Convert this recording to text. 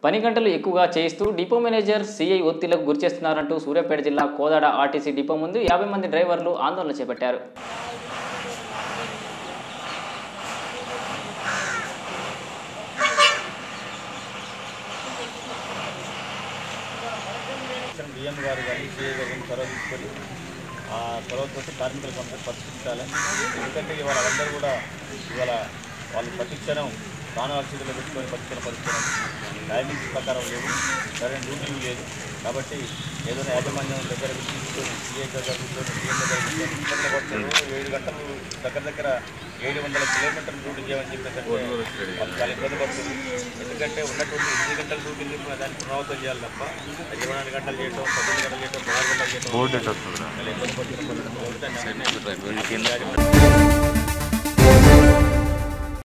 పని గంటలు ఎక్కువగా చేయిస్తూ డిపో మేనేజర్ సిఐ ఒత్తిళ్లకు గురిచేస్తున్నారంటూ సూర్యాపేట జిల్లా కోదాడ ఆర్టీసీ డిపో ముందు యాభై మంది డ్రైవర్లు ఆందోళన చేపట్టారు డిఎం గారు కానీ సిఐ గారు కానీ చొరవ తీసుకొని ఆ చొరవతో కార్మికుల సమస్య పరిష్కరించాలి ఎందుకంటే ఇవాళ అందరూ కూడా ఇవాళ వాళ్ళు ప్రతి క్షణం ప్రాణాల స్థితిలో పెట్టుకొని పరిష్కరణ పరిష్కరణ టైమింగ్స్ ప్రకారం లేవు సరైన డ్యూటీలు లేదు కాబట్టి ఏదైనా యాజమాన్యం దగ్గర తీసుకొని సిఐ దగ్గర కూర్చొని డిఎం దగ్గర కూర్చొని ఇబ్బంది పడుతున్నారు ఏడు గంటలు దగ్గర దగ్గర ఏడు వందల కిలోమీటర్లు డ్యూటీ చేయమని చెప్పేసి అంటే వాళ్ళు చాలా ఇబ్బంది పడుతుంది ఎందుకంటే ఉన్నటువంటి ఎనిమిది గంటల డ్యూటీలు దాన్ని పునరావృతం చేయాలి తప్ప ఇరవై నాలుగు గంటలు చేయటం పద్దెనిమిది గంటలు చేయటం పదహారు గంటలు చేయటం చాలా ఇబ్బంది పడుతున్నారు